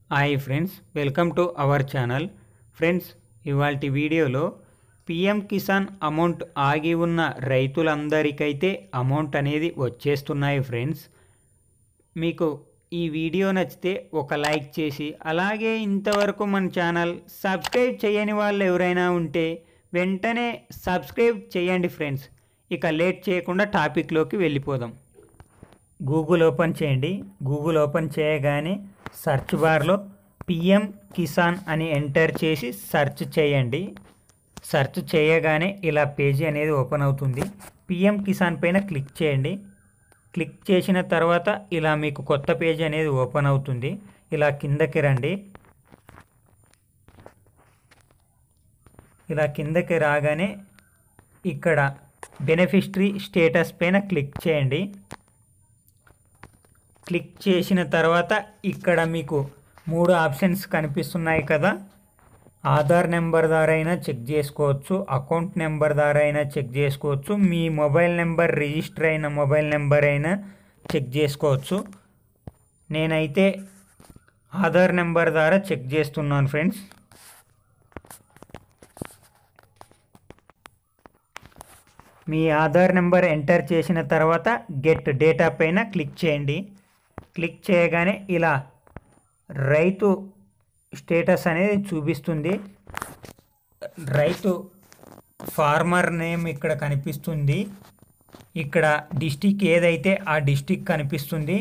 hi friends welcome to our channel friends ఇవాళ వీడియోలో PM Kisan amount ఆగి ఉన్న రైతులందరికైతే అమౌంట్ అనేది వచ్చేస్తున్నాయి ఫ్రెండ్స్ మీకు ఈ వీడియో నచ్చితే ఒక లైక్ చేసి అలాగే ఇంతవరకు మన ఛానల్ సబ్స్క్రైబ్ చేయని వాళ్ళు ఎవరైనా ఉంటే వెంటనే సబ్స్క్రైబ్ చేయండి ఫ్రెండ్స్ ఇక లేట్ చేయకుండా టాపిక్లోకి వెళ్ళిపోదాం గూగుల్ ఓపెన్ చేయండి గూగుల్ ఓపెన్ చేయగానే సెర్చ్ బార్లో పిఎం కిసాన్ అని ఎంటర్ చేసి సెర్చ్ చేయండి సెర్చ్ చేయగానే ఇలా పేజీ అనేది ఓపెన్ అవుతుంది పిఎం కిసాన్ పైన క్లిక్ చేయండి క్లిక్ చేసిన తర్వాత ఇలా మీకు కొత్త పేజీ అనేది ఓపెన్ అవుతుంది ఇలా కిందకి రండి ఇలా కిందకి రాగానే ఇక్కడ బెనిఫిషరీ స్టేటస్ పైన క్లిక్ చేయండి క్లిక్ చేసిన తర్వాత ఇక్కడ మీకు మూడు ఆప్షన్స్ కనిపిస్తున్నాయి కదా ఆధార్ నెంబర్ ద్వారా అయినా చెక్ చేసుకోవచ్చు అకౌంట్ నెంబర్ ద్వారా అయినా చెక్ చేసుకోవచ్చు మీ మొబైల్ నెంబర్ రిజిస్టర్ అయిన మొబైల్ నెంబర్ అయినా చెక్ చేసుకోవచ్చు నేనైతే ఆధార్ నెంబర్ ద్వారా చెక్ చేస్తున్నాను ఫ్రెండ్స్ మీ ఆధార్ నెంబర్ ఎంటర్ చేసిన తర్వాత గెట్ డేటా పైన క్లిక్ చేయండి క్లిక్ చేయగానే ఇలా రైతు స్టేటస్ అనేది చూపిస్తుంది రైతు ఫార్మర్ నేమ్ ఇక్కడ కనిపిస్తుంది ఇక్కడ డిస్టిక్ ఏదైతే ఆ డిస్టిక్ కనిపిస్తుంది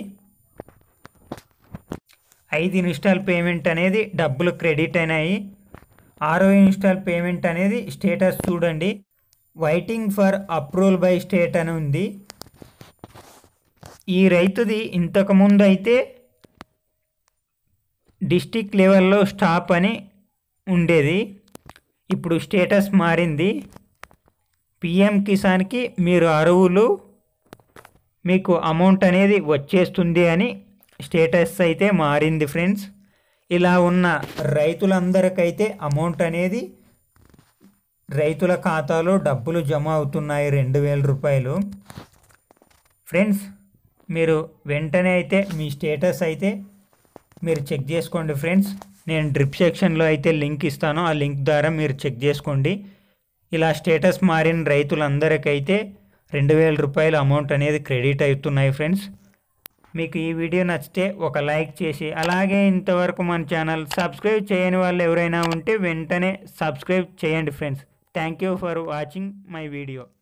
ఐదు ఇన్స్టాల్ పేమెంట్ అనేది డబ్బులు క్రెడిట్ అయినాయి ఆరో ఇన్స్టాల్ పేమెంట్ అనేది స్టేటస్ చూడండి waiting for approval by state అని ఉంది ఈ రైతుది ఇంతకుముందు అయితే డిస్టిక్ లెవెల్లో స్టాప్ అని ఉండేది ఇప్పుడు స్టేటస్ మారింది పిఎం కిసాన్కి మీరు అరువులు మీకు అమౌంట్ అనేది వచ్చేస్తుంది అని స్టేటస్ అయితే మారింది ఫ్రెండ్స్ ఇలా ఉన్న రైతులందరికైతే అమౌంట్ అనేది రైతుల ఖాతాలో డబ్బులు జమ అవుతున్నాయి రెండు వేల రూపాయలు ఫ్రెండ్స్ మీరు వెంటనే అయితే మీ స్టేటస్ అయితే మీరు చెక్ చేసుకోండి ఫ్రెండ్స్ నేను డ్రిప్ సెక్షన్లో అయితే లింక్ ఇస్తాను ఆ లింక్ ద్వారా మీరు చెక్ చేసుకోండి ఇలా స్టేటస్ మారిన రైతులందరికైతే రెండు వేల రూపాయల అమౌంట్ అనేది క్రెడిట్ అవుతున్నాయి ఫ్రెండ్స్ మీకు ఈ వీడియో నచ్చితే ఒక లైక్ చేసి అలాగే ఇంతవరకు మన ఛానల్ సబ్స్క్రైబ్ చేయని వాళ్ళు ఎవరైనా ఉంటే వెంటనే సబ్స్క్రైబ్ చేయండి friends thank you for watching my video